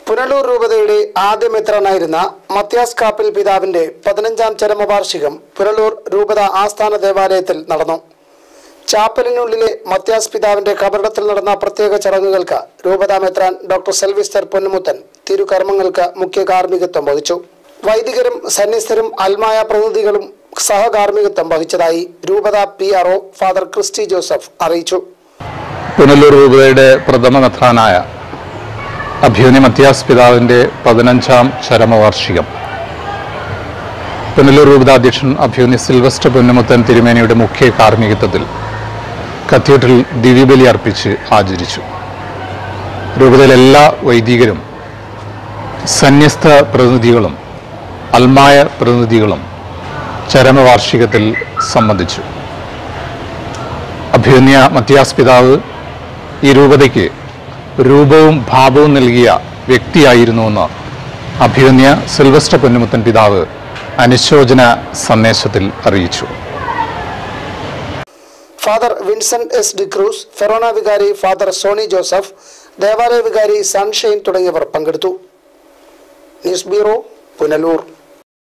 പുനലൂർ രൂപതയുടെ ആദ്യ മെത്രാനായിരുന്ന മത്യാസ് കാപ്പിൽ പിതാവിന്റെ പതിനഞ്ചാം ചരമവാർഷികം പുനലൂർ രൂപത ആസ്ഥാന ദേവാലയത്തിൽ നടന്നു ചാപ്പലിനുള്ളിലെ മത്യാസ് പിതാവിന്റെ കബറിടത്തിൽ നടന്ന പ്രത്യേക ചടങ്ങുകൾക്ക് രൂപത മെത്രാൻ ഡോക്ടർ സെൽവിസ്റ്റർ പൊന്നുമുത്തൻ തിരുകർമ്മങ്ങൾക്ക് മുഖ്യ കാർമ്മികത്വം വഹിച്ചു വൈദികരും സന്യസ്തരും അൽമായ പ്രതിനിധികളും സഹകാർമ്മികത്വം വഹിച്ചതായി രൂപത P R father Christy Joseph അറിയിച്ചു പുനലൂർ രൂപതയുടെ പ്രഥമ മെത്രാനായ അഭ്യുനി മത്യാസ് പിതാവിൻ്റെ പതിനഞ്ചാം ചരമവാർഷികം പുനലൂർ രൂപത അധ്യക്ഷൻ അഭ്യുനി സിൽവസ്റ്റർ പൊന്നുമുത്തൻ തിരുമേനിയുടെ മുഖ്യ കാർമ്മികത്വത്തിൽ കത്തീഡ്രൽ ദിവ്യബലി അർപ്പിച്ച് ആചരിച്ചു രൂപതയിലെ എല്ലാ വൈദികരും സന്യസ്ത പ്രതിനിധികളും അൽമായ പ്രതിനിധികളും ചരമവാർഷികത്തിൽ സംബന്ധിച്ചു അഭ്യുന്യ മത്യാസ് പിതാവ് ഈ രൂപതയ്ക്ക് രൂപവും ഭാവവും നൽകിയ വ്യക്തിയായിരുന്നുവെന്ന് അഭ്യുന്യ സിൽവസ്റ്റർ പൊന്നുമുത്തൻ പിതാവ് അനുശോചന സന്ദേശത്തിൽ അറിയിച്ചു ഫാദർ വിൻസെന്റ് എസ് ഡിക്രൂസ് ഫെറോന വികാരി ഫാദർ സോണി ജോസഫ് ദേവാലയ വികാരി സൺഷൈൻ തുടങ്ങിയവർ പങ്കെടുത്തു ന്യൂസ് ബ്യൂറോ പുനലൂർ